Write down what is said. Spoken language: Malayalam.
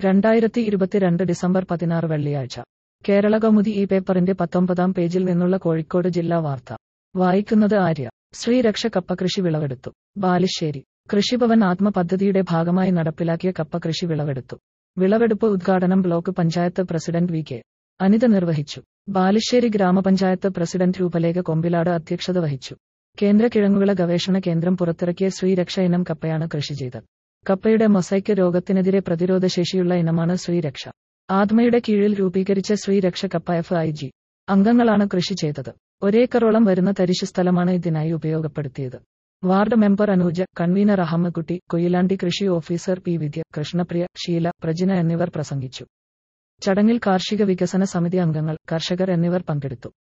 രണ്ടായിരത്തി ഇരുപത്തിരണ്ട് ഡിസംബർ പതിനാറ് വെള്ളിയാഴ്ച കേരള കൗമുദി ഈ പേപ്പറിന്റെ പത്തൊമ്പതാം പേജിൽ നിന്നുള്ള കോഴിക്കോട് ജില്ലാ വാർത്ത വായിക്കുന്നത് ആര്യ ശ്രീരക്ഷ കപ്പ കൃഷി വിളവെടുത്തു ബാലുശ്ശേരി കൃഷിഭവൻ ആത്മ പദ്ധതിയുടെ ഭാഗമായി നടപ്പിലാക്കിയ കപ്പ കൃഷി വിളവെടുത്തു വിളവെടുപ്പ് ഉദ്ഘാടനം block panchayat president V K Anitha നിർവഹിച്ചു ബാലുശ്ശേരി ഗ്രാമപഞ്ചായത്ത് പ്രസിഡന്റ് രൂപലേഖ കൊമ്പിലാട് അധ്യക്ഷത വഹിച്ചു കേന്ദ്ര കിഴങ്ങുവിള ഗവേഷണ കേന്ദ്രം പുറത്തിറക്കിയ ശ്രീരക്ഷ ഇനം കപ്പയാണ് കൃഷി ചെയ്തത് കപ്പയുടെ മൊസൈക്ക് രോഗത്തിനെതിരെ പ്രതിരോധശേഷിയുള്ള ഇനമാണ് ശ്രീരക്ഷ ആത്മയുടെ കീഴിൽ രൂപീകരിച്ച ശ്രീരക്ഷ കപ്പ എഫ് ഐ ജി അംഗങ്ങളാണ് കൃഷി ചെയ്തത് ഒരേക്കറോളം വരുന്ന തരിശു സ്ഥലമാണ് ഇതിനായി ഉപയോഗപ്പെടുത്തിയത് ward member Anuja convener Ahammedkutty Koyilandy കൃഷി ഓഫീസർ പി വിദ്യ കൃഷ്ണപ്രിയ ഷീല പ്രജിന എന്നിവർ പ്രസംഗിച്ചു ചടങ്ങിൽ കാർഷിക വികസന സമിതി അംഗങ്ങൾ കർഷകർ എന്നിവർ പങ്കെടുത്തു